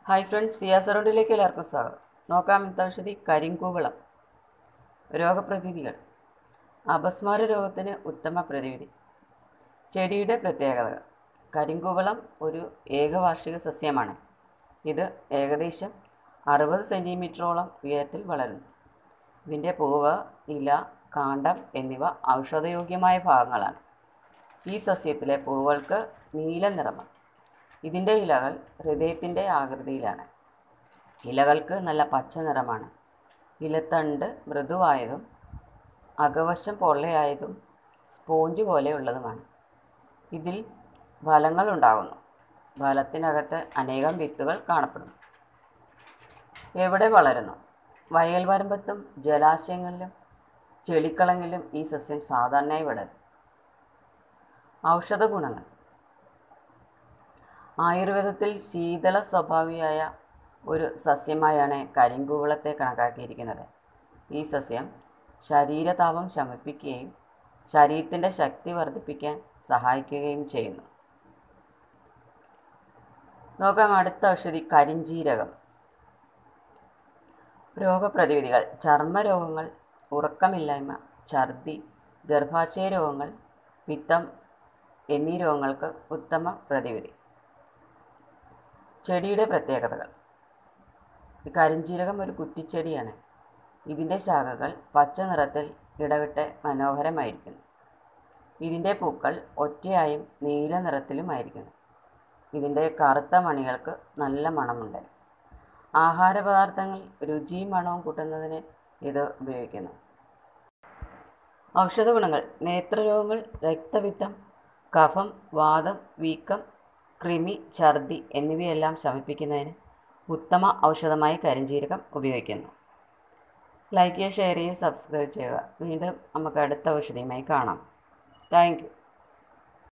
hi friends Ciaz റൗണ്ടിലേക്ക് എല്ലാവർക്കും സ്വാഗതം നോക്കാം ഇന്നത്തെ ഔഷധി കരിങ്കൂവളം രോഗപ്രതിവിധികൾ അപസ്മാര രോഗത്തിന് ഉത്തമ പ്രതിവിധി ചെടിയുടെ പ്രത്യേകതകൾ കരിങ്കൂവളം ഒരു ഏകവാർഷിക സസ്യമാണ് ഇത് ഏകദേശം അറുപത് സെൻറ്റിമീറ്ററോളം ഉയരത്തിൽ വളരുന്നു ഇതിൻ്റെ പൂവ് ഇല കാണ്ഡം എന്നിവ ഔഷധയോഗ്യമായ ഭാഗങ്ങളാണ് ഈ സസ്യത്തിലെ പൂവുകൾക്ക് നീല നിറമാണ് ഇതിൻ്റെ ഇലകൾ ഹൃദയത്തിൻ്റെ ആകൃതിയിലാണ് ഇലകൾക്ക് നല്ല പച്ച നിറമാണ് ഇലത്തണ്ട് മൃദുവായതും അകവശം പൊള്ളയായതും സ്പോഞ്ച് പോലെയുള്ളതുമാണ് ഇതിൽ ഫലങ്ങൾ ഉണ്ടാകുന്നു ഫലത്തിനകത്ത് അനേകം വിത്തുകൾ കാണപ്പെടുന്നു എവിടെ വളരുന്നു വയൽ വരമ്പത്തും ജലാശയങ്ങളിലും ചെളിക്കളങ്ങളിലും ഈ സസ്യം സാധാരണയായി വളരും ഔഷധ ഗുണങ്ങൾ ആയുർവേദത്തിൽ ശീതള സ്വഭാവിയായ ഒരു സസ്യമായാണ് കരിങ്കൂവളത്തെ കണക്കാക്കിയിരിക്കുന്നത് ഈ സസ്യം ശരീരതാപം ശമിപ്പിക്കുകയും ശരീരത്തിൻ്റെ ശക്തി വർദ്ധിപ്പിക്കാൻ സഹായിക്കുകയും ചെയ്യുന്നു നോക്കാം അടുത്ത ഔഷധി കരിഞ്ജീരകം രോഗപ്രതിവിധികൾ ചർമ്മരോഗങ്ങൾ ഉറക്കമില്ലായ്മ ഛർദി ഗർഭാശയ രോഗങ്ങൾ പിത്തം എന്നീ രോഗങ്ങൾക്ക് ഉത്തമ പ്രതിവിധി ചെടിയുടെ പ്രത്യേകതകൾ ഈ കരിഞ്ജീരകം ഒരു കുറ്റിച്ചെടിയാണ് ഇതിൻ്റെ ശാഖകൾ പച്ച നിറത്തിൽ ഇടവിട്ട് മനോഹരമായിരിക്കുന്നു ഇതിൻ്റെ പൂക്കൾ ഒറ്റയായും നീല നിറത്തിലുമായിരിക്കുന്നു ഇതിൻ്റെ കറുത്ത മണികൾക്ക് നല്ല മണമുണ്ട് ആഹാരപദാർത്ഥങ്ങൾ രുചിയും മണവും കൂട്ടുന്നതിന് ഇത് ഉപയോഗിക്കുന്നു ഔഷധ ഗുണങ്ങൾ നേത്രരോഗങ്ങൾ രക്തപിത്തം കഫം വാദം വീക്കം കൃമി ഛർദി എന്നിവയെല്ലാം ശമിപ്പിക്കുന്നതിന് ഉത്തമ ഔഷധമായി കരിഞ്ജീരകം ഉപയോഗിക്കുന്നു ലൈക്ക് ചെയ്യുക ഷെയർ ചെയ്യുക സബ്സ്ക്രൈബ് ചെയ്യുക വീണ്ടും നമുക്ക് അടുത്ത ഔഷധിയുമായി കാണാം താങ്ക് യു